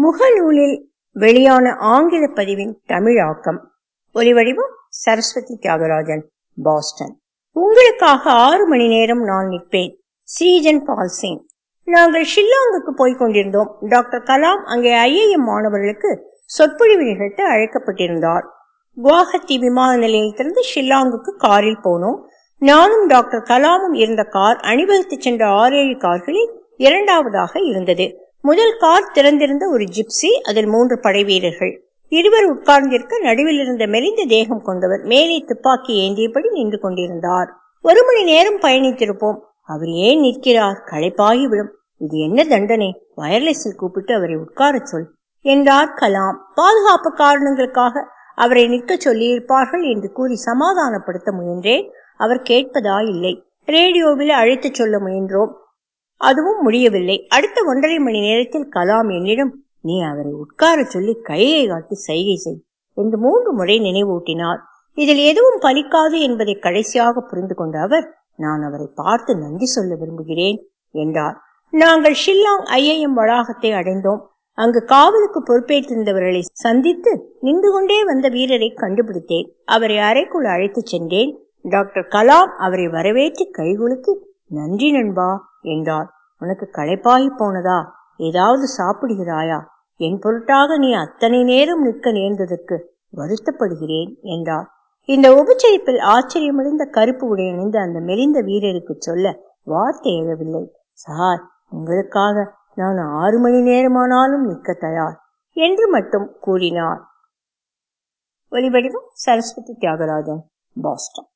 முகநூலில் வெளியான ஆங்கில பதிவின் தமிழாக்கம் ஒலிவடிவம் சரஸ்வதி தியாகராஜன் பாஸ்டன் உங்களுக்காக ஆறு மணி நேரம் நான் நிற்பேன் சீஜன் பால் சிங் நாங்கள் ஷில்லாங்குக்கு போய்க் கொண்டிருந்தோம் டாக்டர் கலாம் அங்கே ஐஏஎம் மாணவர்களுக்கு சொற்பொழிவு நிகழ்த்த அழைக்கப்பட்டிருந்தார் குவாஹத்தி விமான நிலையத்திலிருந்து ஷில்லாங்குக்கு காரில் போனோம் நானும் டாக்டர் கலாமும் இருந்த கார் அணிவகுத்து சென்ற ஆறு ஏழு கார்களில் இரண்டாவதாக இருந்தது முதல் கார் திறந்திருந்த ஒரு ஜிப்சி அதில் மூன்று படை வீரர்கள் இருவர் உட்கார்ந்திருக்க நடுவில் இருந்த மெலிந்த தேகம் கொண்டவர் மேலே துப்பாக்கி ஏந்தியபடி நின்று கொண்டிருந்தார் ஒரு மணி நேரம் பயணித்திருப்போம் அவர் ஏன் நிற்கிறார் களைப்பாகிவிடும் இது என்ன தண்டனை வயர்லெஸில் கூப்பிட்டு அவரை உட்காரச் சொல் என்றார் கலாம் பாதுகாப்பு காரணங்களுக்காக அவரை நிற்க சொல்லியிருப்பார்கள் என்று கூறி சமாதானப்படுத்த முயன்றேன் அவர் கேட்பதா இல்லை ரேடியோவில் அழைத்துச் சொல்ல முயன்றோம் அதுவும் முடியவில்லை அடுத்த ஒன்றரை மணி நேரத்தில் கலாம் என்னிடம் நீ அவரை உட்கார சொல்லி கையை காட்டி சைகை செய் என்று மூன்று முறை நினைவூட்டினார் இதில் எதுவும் பலிக்காது என்பதை கடைசியாக புரிந்து கொண்ட அவர் நான் அவரை பார்த்து நன்றி சொல்ல விரும்புகிறேன் என்றார் நாங்கள் ஷில்லாங் ஐஐஎம் வளாகத்தை அடைந்தோம் அங்கு காவலுக்கு பொறுப்பேற்றிருந்தவர்களை சந்தித்து நின்று கொண்டே வந்த வீரரை கண்டுபிடித்தேன் அவரை அறைக்குள் அழைத்துச் சென்றேன் டாக்டர் கலாம் அவரை வரவேற்று கைகுலுக்கி நன்றி நண்பா என்றார் உனக்கு களைப்பாகி போனதா ஏதாவது சாப்பிடுகிறாயா என் பொருட்டாக நீ அத்தனை நேரம் நிற்க நேர்ந்ததற்கு வருத்தப்படுகிறேன் என்றார் இந்த உபச்சரிப்பில் ஆச்சரியமடைந்த கருப்பு உடை அணிந்த அந்த மெலிந்த வீரருக்கு சொல்ல வார்த்தை எழவில்லை சார் உங்களுக்காக நான் ஆறு மணி நேரமானாலும் நிற்க தயார் என்று மட்டும் கூறினார் ஒலிவடிவம் சரஸ்வதி தியாகராஜன் பாஸ்டன்